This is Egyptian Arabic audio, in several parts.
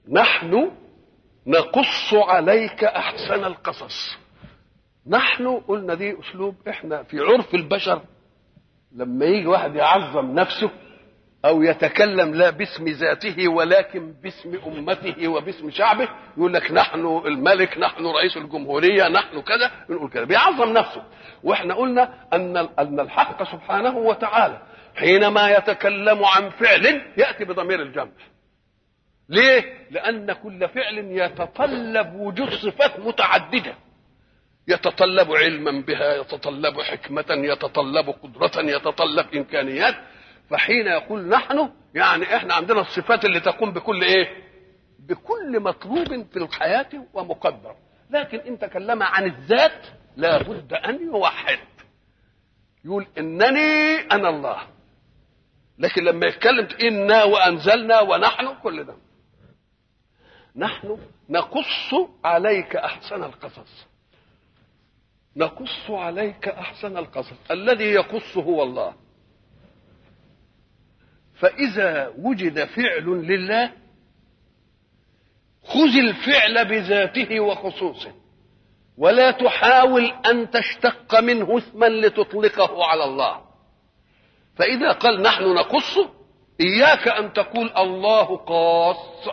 نحن نقص عليك احسن القصص نحن قلنا دي اسلوب احنا في عرف البشر لما يجي واحد يعظم نفسه او يتكلم لا باسم ذاته ولكن باسم امته وباسم شعبه يقول لك نحن الملك نحن رئيس الجمهوريه نحن كذا نقول كذا بيعظم نفسه واحنا قلنا ان ان الحق سبحانه وتعالى حينما يتكلم عن فعل ياتي بضمير الجمع ليه لان كل فعل يتطلب وجود صفات متعدده يتطلب علما بها يتطلب حكمه يتطلب قدره يتطلب امكانيات فحين يقول نحن يعني احنا عندنا الصفات اللي تقوم بكل ايه بكل مطلوب في الحياة ومقدر لكن ان تكلم عن الذات لا بد ان يوحد يقول انني انا الله لكن لما يتكلم انا وانزلنا ونحن كل ده نحن نقص عليك احسن القصص نقص عليك احسن القصص الذي يقص هو الله فإذا وجد فعل لله خذ الفعل بذاته وخصوصه ولا تحاول أن تشتق منه اسما لتطلقه على الله فإذا قال نحن نقص إياك أن تقول الله قاص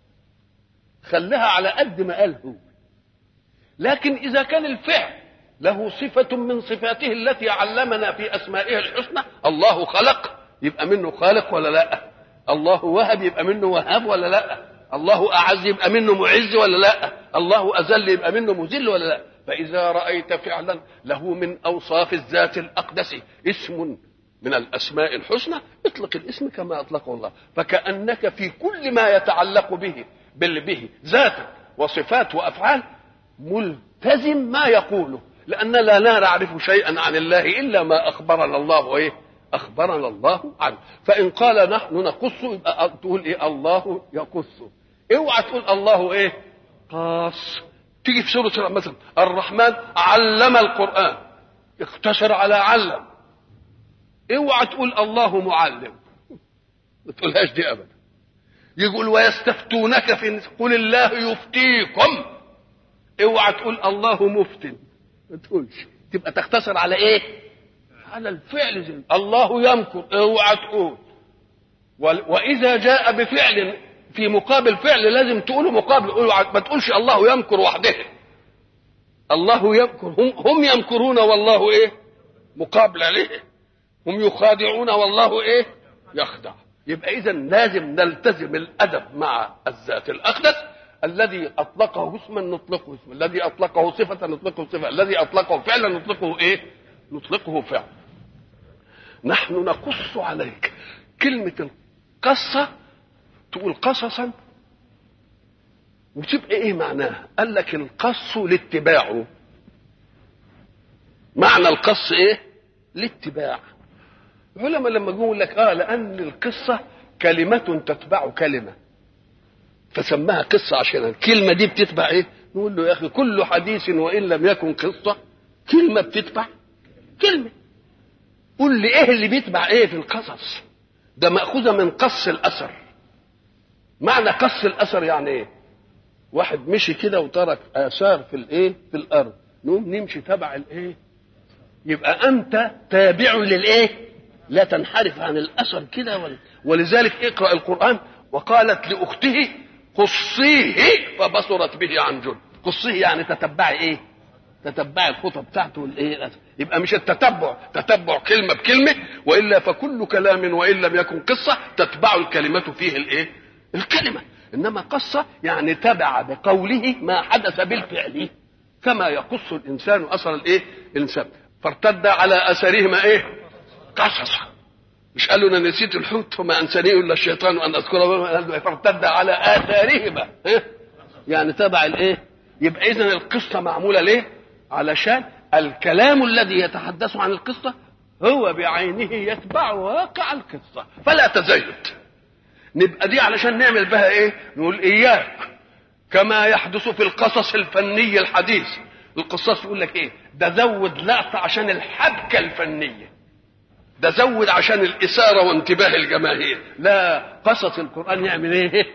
خلها على قد ما قال هو لكن إذا كان الفعل له صفة من صفاته التي علمنا في أسمائه الحسنى الله خلق يبقى منه خالق ولا لا الله وهب يبقى منه وهاب ولا لا الله اعز يبقى منه معز ولا لا الله اذل يبقى منه مذل ولا لا فاذا رايت فعلا له من اوصاف الذات الاقدس اسم من الاسماء الحسنى اطلق الاسم كما اطلقه الله فكانك في كل ما يتعلق به بل به ذات وصفات وافعال ملتزم ما يقوله لاننا لا نعرف شيئا عن الله الا ما اخبرنا الله ايه اخبرنا الله عنه فان قال نحن نقص يبقى تقول ايه الله يقص اوعى تقول الله ايه قاص تيجي في سوره مثلا الرحمن علم القران اقتصر على علم اوعى تقول الله معلم ما تقولهاش دي ابدا يقول ويستفتونك في قل الله يفتيكم اوعى تقول الله مفتن ما تقولش تبقى تختصر على ايه على الفعل زي الله يمكر اوعى تقول واذا جاء بفعل في مقابل فعل لازم تقوله مقابل ما تقولش الله يمكر وحده الله يمكر هم, هم يمكرون والله ايه مقابل عليه هم يخادعون والله ايه يخدع يبقى اذا لازم نلتزم الادب مع الذات الاقدس الذي اطلقه اسما نطلقه اسما الذي اطلقه صفه نطلقه صفه الذي اطلقه فعلا نطلقه ايه نطلقه فعلا نحن نقص عليك كلمة القصة تقول قصصا وتبقى ايه معناها قال لك القص لاتباعه معنى القص ايه الاتباع العلماء لما يقول لك اه لان القصة كلمة تتبع كلمة فسماها قصة عشان الكلمة دي بتتبع ايه نقول له يا اخي كل حديث وان لم يكن قصة كلمة بتتبع كلمة قول لي ايه اللي بيتبع ايه في القصص ده مأخوذة من قص الأثر معنى قص الأثر يعني ايه واحد مشي كده وترك آثار في الايه في الأرض نقوم نمشي تبع الايه يبقى أنت تابع للايه لا تنحرف عن الأثر كده ولذلك اقرأ القرآن وقالت لأخته قصيه فبصرت به عن جد قصيه يعني تتبعي ايه تتبع الخطب بتاعته والايه يبقى مش التتبع تتبع كلمه بكلمه والا فكل كلام وان لم يكن قصه تتبع الكلمه فيه الايه الكلمه انما قصه يعني تبع بقوله ما حدث بالفعل كما يقص الانسان اثر الايه الانسان فارتد على اثرهما ايه قصصا مش قالوا انا نسيت الحوت فما انسانيه الا الشيطان ان اذكره فارتد على اثارهما إيه؟ يعني تبع الايه يبقى اذا القصه معموله ليه علشان الكلام الذي يتحدث عن القصة هو بعينه يتبع واقع القصة فلا تزيد نبقى دي علشان نعمل بها ايه نقول اياك كما يحدث في القصص الفني الحديث القصاص يقول لك ايه ده زود لقطة عشان الحبكة الفنية ده زود عشان الإثارة وانتباه الجماهير لا قصص القرآن يعمل ايه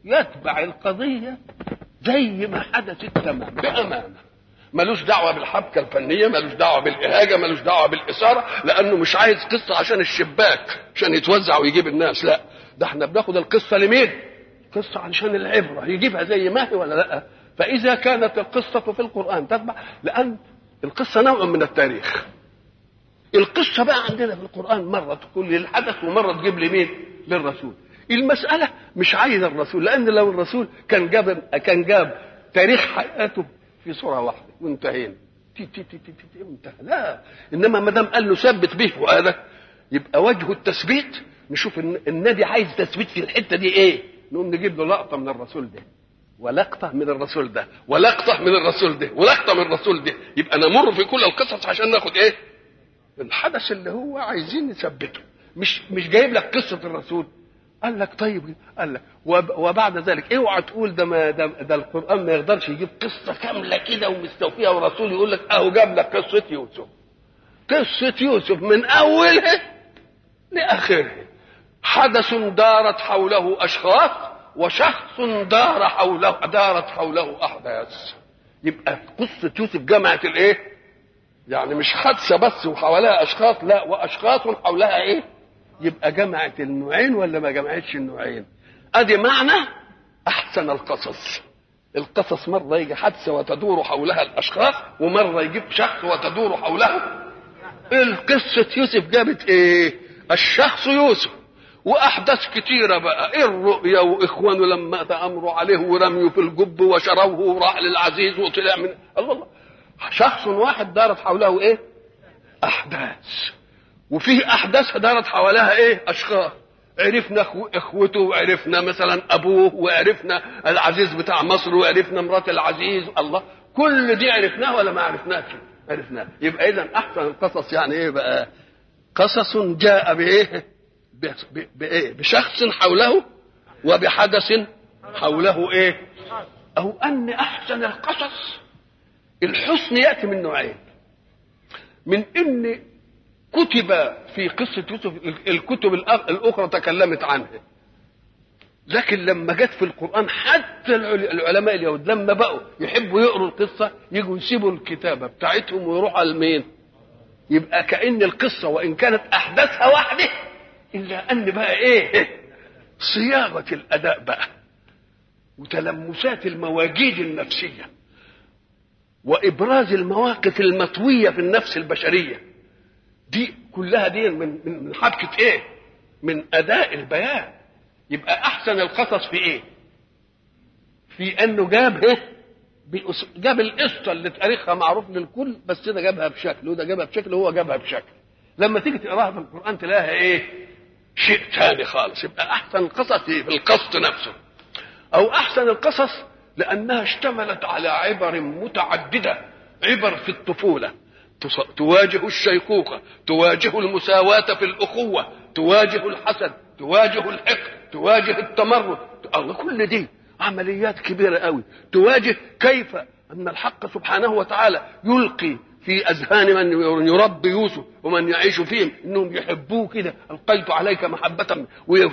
يتبع القضيه زي ما حدثت تمام بامانه ملوش دعوه بالحبكه الفنيه ملوش دعوه بالاهاجه ملوش دعوه بالاثاره لانه مش عايز قصه عشان الشباك عشان يتوزع ويجيب الناس لا ده احنا بناخد القصه لمين قصه علشان العبره يجيبها زي ما هي ولا لا فاذا كانت القصه في القران تتبع لان القصه نوع من التاريخ القصه بقى عندنا في القران مره تقول لي الحدث ومره تجيب لي مين للرسول المساله مش عايز الرسول لان لو الرسول كان جاب كان جاب تاريخ حياته في صوره واحده وانتهينا تي تي تي تي تي انتهى لا انما ما دام قال له ثبت به فؤادك يبقى وجه التثبيت نشوف النادي عايز تثبيت في الحته دي ايه نقوم نجيب له لقطه من الرسول ده ولقطه من الرسول ده ولقطه من الرسول ده ولقطه من الرسول ده يبقى نمر في كل القصص عشان ناخد ايه الحدث اللي هو عايزين نثبته مش مش جايب لك قصه الرسول قال لك طيب قال لك وبعد ذلك اوعى تقول ده ما ده, ده القران ما يقدرش يجيب قصه كامله كده ومستوفيه ورسول يقول لك اهو جاب لك قصه يوسف قصه يوسف من اولها لاخرها حدث دارت حوله اشخاص وشخص دار حوله دارت حوله احداث يبقى قصه يوسف جمعت الايه يعني مش حادثه بس وحواليها اشخاص لا واشخاص حولها ايه يبقى جمعت النوعين ولا ما جمعتش النوعين ادي معنى احسن القصص القصص مره يجي حادثه وتدور حولها الاشخاص ومره يجيب شخص وتدور حوله القصه يوسف جابت ايه الشخص يوسف واحداث كتيره بقى إيه الرؤيا واخوانه لما تامروا عليه ورميوا في الجب وشروه وراح للعزيز وطلع من الله الله شخص واحد دارت حوله ايه احداث وفيه احداث دارت حواليها ايه اشخاص عرفنا اخوته وعرفنا مثلا ابوه وعرفنا العزيز بتاع مصر وعرفنا مرات العزيز الله كل دي عرفناها ولا ما عرفناش عرفناها يبقى اذا احسن القصص يعني ايه بقى قصص جاء بايه بايه بشخص حوله وبحدث حوله ايه او ان احسن القصص الحسن ياتي من نوعين من ان كتب في قصة يوسف الكتب الأخرى تكلمت عنها لكن لما جت في القرآن حتى العلماء اليهود لما بقوا يحبوا يقروا القصة يجوا يسيبوا الكتابة بتاعتهم ويروحوا على المين يبقى كأن القصة وإن كانت أحداثها واحدة إلا أن بقى إيه صياغة الأداء بقى وتلمسات المواجيد النفسية وإبراز المواقف المطوية في النفس البشرية دي كلها دي من من من حبكه ايه؟ من اداء البيان يبقى احسن القصص في ايه؟ في انه جاب ايه؟ جاب القصه اللي تاريخها معروف للكل بس ده جابها بشكل وده جابها بشكل وهو جابها بشكل لما تيجي تقراها في القران تلاقيها ايه؟ شيء ثاني خالص يبقى احسن القصص في القصد نفسه او احسن القصص لانها اشتملت على عبر متعدده عبر في الطفوله تواجه الشيخوخة تواجه المساواة في الأخوة تواجه الحسد تواجه الحقد تواجه التمرد الله كل دي عمليات كبيرة قوي تواجه كيف أن الحق سبحانه وتعالى يلقي في أذهان من يربي يوسف ومن يعيش فيهم إنهم يحبوه كده ألقيت عليك محبة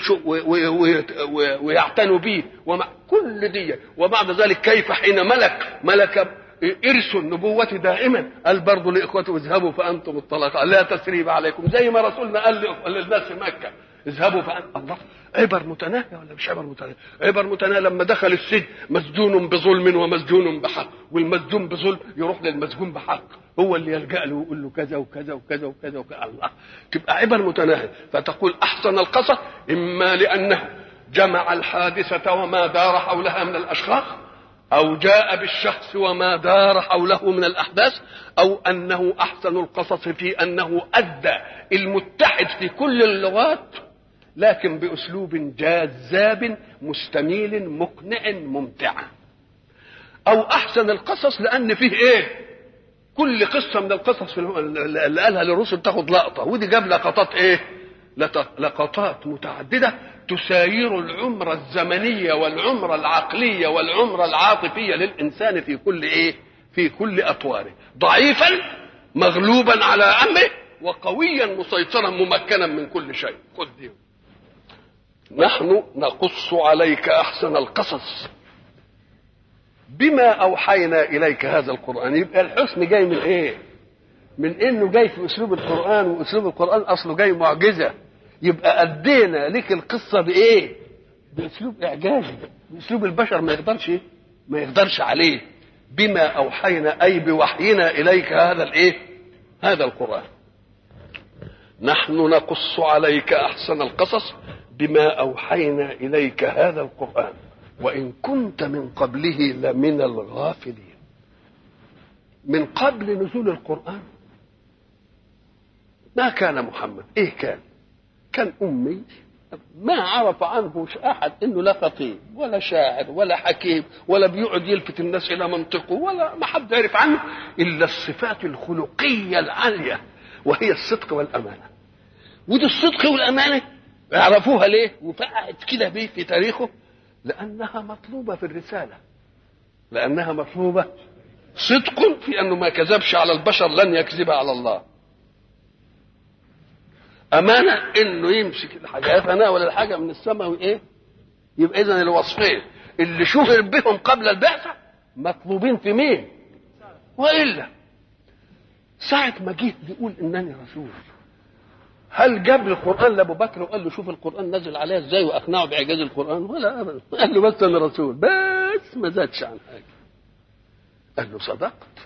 ويعتنوا به ومع كل دي وبعد ذلك كيف حين ملك ملك ارث النبوة دائما قال برضه لاخوته اذهبوا فانتم الطلقاء لا تسريب عليكم زي ما رسولنا قال للناس في مكة اذهبوا فانتم الله عبر متناهية ولا مش عبر متناهية عبر متناهية لما دخل السجن مسجون بظلم ومسجون بحق والمسجون بظلم يروح للمسجون بحق هو اللي يلجأ له ويقول له كذا وكذا وكذا وكذا وكذا الله تبقى عبر متناهية فتقول أحسن القصص إما لأنه جمع الحادثة وما دار حولها من الأشخاص أو جاء بالشخص وما دار حوله من الأحداث أو أنه أحسن القصص في أنه أدى المتحد في كل اللغات لكن بأسلوب جذاب مستميل مقنع ممتع أو أحسن القصص لأن فيه إيه كل قصة من القصص اللي قالها للرسل تاخد لقطة ودي جاب لقطات إيه لقطات متعددة تساير العمر الزمنية والعمر العقلية والعمر العاطفية للإنسان في كل إيه؟ في كل أطواره ضعيفا مغلوبا على أمره وقويا مسيطرا ممكنا من كل شيء خذ دي نحن نقص عليك احسن القصص بما اوحينا اليك هذا القران يبقى الحسن جاي من ايه من انه جاي في اسلوب القران واسلوب القران اصله جاي معجزه يبقى ادينا لك القصه بايه باسلوب اعجازي باسلوب البشر ما يقدرش ما يقدرش عليه بما اوحينا اي بوحينا اليك هذا الايه هذا القران نحن نقص عليك احسن القصص بما اوحينا اليك هذا القران وان كنت من قبله لمن الغافلين من قبل نزول القران ما كان محمد ايه كان كان امي ما عرف عنه احد انه لا خطيب ولا شاعر ولا حكيم ولا بيقعد يلفت الناس الى منطقه ولا ما حد يعرف عنه الا الصفات الخلقيه العاليه وهي الصدق والامانه ودي الصدق والامانه يعرفوها ليه وفقعت كده بيه في تاريخه لانها مطلوبه في الرساله لانها مطلوبه صدق في انه ما كذبش على البشر لن يكذب على الله امانه انه يمسك الحاجه يتناول الحاجه من السماء وايه يبقى اذا الوصفين اللي شهر بهم قبل البعثه مطلوبين في مين والا ساعه ما جه بيقول انني رسول هل جاب القران لابو بكر وقال له شوف القران نزل عليها ازاي واقنعه باعجاز القران ولا ابدا قال له بس انا رسول بس ما زادش عن حاجه قال له صدقت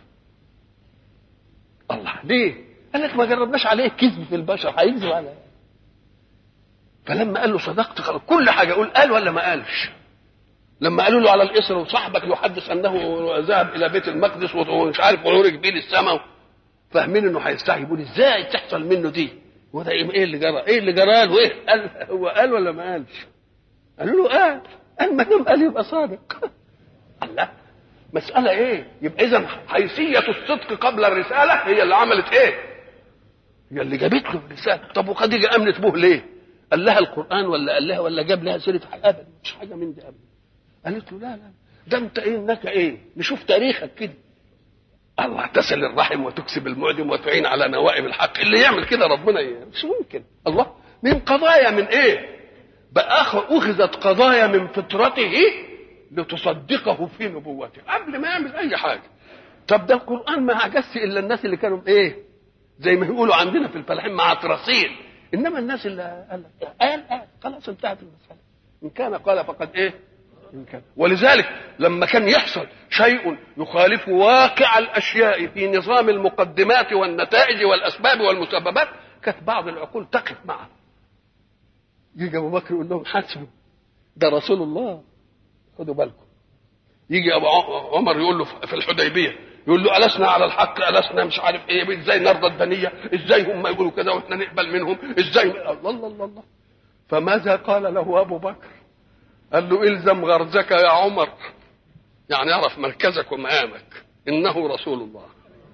الله ليه قال لك ما جربناش عليه كذب في البشر هيكذب على فلما قال له صدقت خلاص كل حاجه يقول قال ولا ما قالش لما قالوا له على الاسر وصاحبك يحدث انه ذهب الى بيت المقدس ومش عارف وعرج بيه للسماء فاهمين انه هيستعجب يقول ازاي تحصل منه دي وده ايه اللي جرى ايه اللي جرى له ايه قال هو قال ولا ما قالش قالوا له قال قال ما دام قال يبقى صادق الله مسألة ايه يبقى اذا حيثية الصدق قبل الرسالة هي اللي عملت ايه هي اللي جابت له الرسالة طب وخديجة امنت به ليه قال لها القرآن ولا قال لها ولا جاب لها سيرة ابدا مش حاجة من دي ابدا قالت له لا لا ده انت ايه انك ايه نشوف تاريخك كده الله تصل الرحم وتكسب المعدم وتعين على نوائب الحق اللي يعمل كده ربنا إيه؟ مش ممكن الله من قضايا من ايه بقى اخذت قضايا من فطرته لتصدقه في نبوته قبل ما يعمل اي حاجه طب ده القران ما عجزش الا الناس اللي كانوا ايه زي ما يقولوا عندنا في الفلاحين معطرسين انما الناس اللي قال قال قال خلاص انتهت المساله ان كان قال فقد ايه إن كان ولذلك لما كان يحصل شيء يخالف واقع الاشياء في نظام المقدمات والنتائج والاسباب والمسببات كانت بعض العقول تقف معه يجي ابو بكر يقول لهم حسبوا ده رسول الله خدوا بالكم يجي ابو عمر يقول له في الحديبيه يقول له ألسنا على الحق ألسنا مش عارف ايه ازاي نرضى الدنيا ازاي هم يقولوا كذا واحنا نقبل منهم ازاي الله الله الله, الله. فماذا قال له ابو بكر قال له الزم غرزك يا عمر يعني اعرف مركزك ومقامك انه رسول الله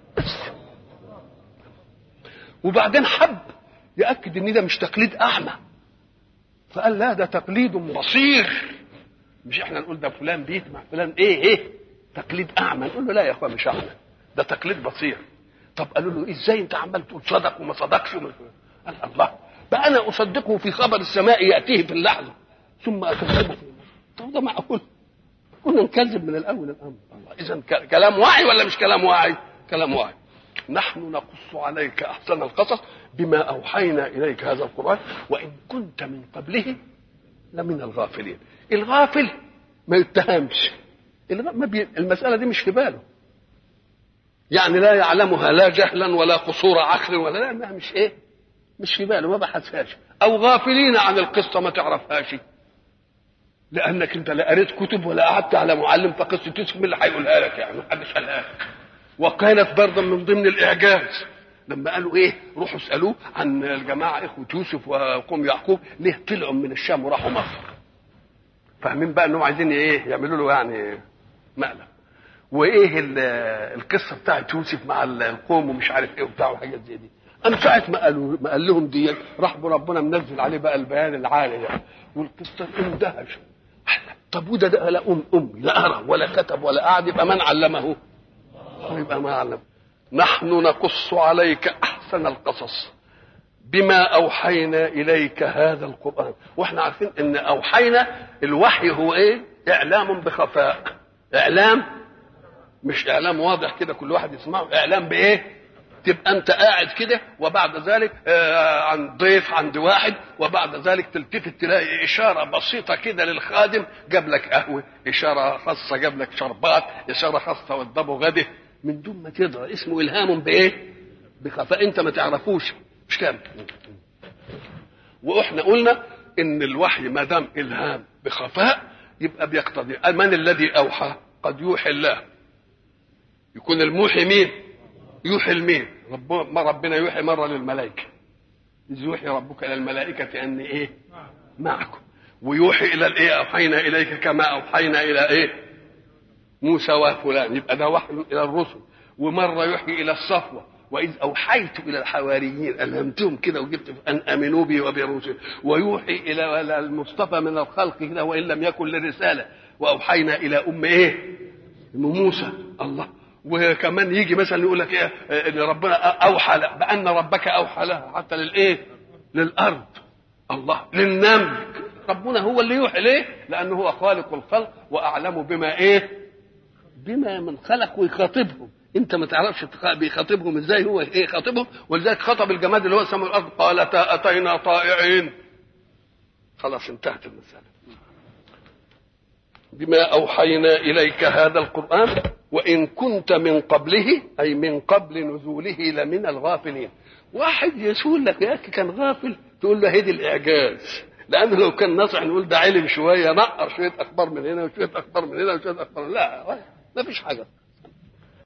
وبعدين حب ياكد ان ده مش تقليد اعمى فقال لا ده تقليد بصير مش احنا نقول ده فلان بيت مع فلان ايه ايه تقليد اعمى نقول له لا يا اخوان مش اعمى ده تقليد بصير طب قالوا له ازاي انت عمال تقول صدق وما صدقش قال الله بقى انا اصدقه في خبر السماء ياتيه في اللحظه ثم اكذبه في طب ده معقول كنا نكذب من الاول الامر الله اذا كلام واعي ولا مش كلام واعي كلام واعي نحن نقص عليك احسن القصص بما اوحينا اليك هذا القران وان كنت من قبله لمن الغافلين الغافل ما يتهمش ما بي... المساله دي مش في باله يعني لا يعلمها لا جهلا ولا قصور عقل ولا لا ما مش ايه مش في باله ما بحثهاش او غافلين عن القصه ما تعرفهاش لانك انت لا قريت كتب ولا قعدت على معلم فقصه يوسف مين اللي هيقولها لك يعني محدش قالها لك وكانت برضه من ضمن الاعجاز لما قالوا ايه روحوا اسالوه عن الجماعه اخوه يوسف وقوم يعقوب ليه طلعوا من الشام وراحوا مصر فاهمين بقى انهم عايزين ايه يعملوا له يعني مقلب وايه القصه بتاعت يوسف مع القوم ومش عارف ايه وبتاع وحاجات زي دي أم ساعة ما قالوا ما قال لهم دي راح ربنا منزل عليه بقى البيان العالي ده والقصة اندهش طب وده ده لا أم أم لا أرى ولا كتب ولا قعد يبقى من علمه؟ يبقى ما علم نحن نقص عليك أحسن القصص بما اوحينا اليك هذا القران واحنا عارفين ان اوحينا الوحي هو ايه اعلام بخفاء اعلام مش اعلام واضح كده كل واحد يسمعه اعلام بايه تبقى انت قاعد كده وبعد ذلك آه عند ضيف عند واحد وبعد ذلك تلتفت تلاقي اشاره بسيطه كده للخادم جاب لك قهوه اشاره خاصه جاب لك شربات اشاره خاصه وضبه غده من دون ما تدرى اسمه الهام بايه بخفاء انت ما تعرفوش مش كام واحنا قلنا ان الوحي ما دام الهام بخفاء يبقى بيقتضي من الذي اوحى قد يوحي الله يكون الموحي مين يوحي لمين رب ما ربنا يوحي مره للملائكه اذ يوحي ربك الى الملائكه اني ايه معكم ويوحي الى الايه اوحينا اليك كما اوحينا الى ايه موسى وفلان يبقى ده وحي الى الرسل ومره يوحي الى الصفوه واذ اوحيت الى الحواريين الهمتهم كده وجبت ان امنوا بي وبرسل ويوحي الى المصطفى من الخلق كده وان لم يكن للرساله واوحينا الى ام ايه ام موسى الله وكمان يجي مثلا يقول لك ايه ان ربنا اوحى بان ربك اوحى لها حتى للايه للارض الله للنمل ربنا هو اللي يوحي ليه لانه هو خالق الخلق واعلم بما ايه بما من خلق ويخاطبهم انت ما تعرفش بيخاطبهم ازاي هو ايه خاطبهم ولذلك خطب الجماد اللي هو سمى الارض قال اتينا طائعين خلاص انتهت المساله بما اوحينا اليك هذا القران وان كنت من قبله اي من قبل نزوله لمن الغافلين واحد يسول لك يا اخي كان غافل تقول له هدي الاعجاز لانه لو كان ناصح نقول ده علم شويه نقر شويه اخبار من هنا وشويه اخبار من هنا وشويه اخبار لا ما فيش حاجه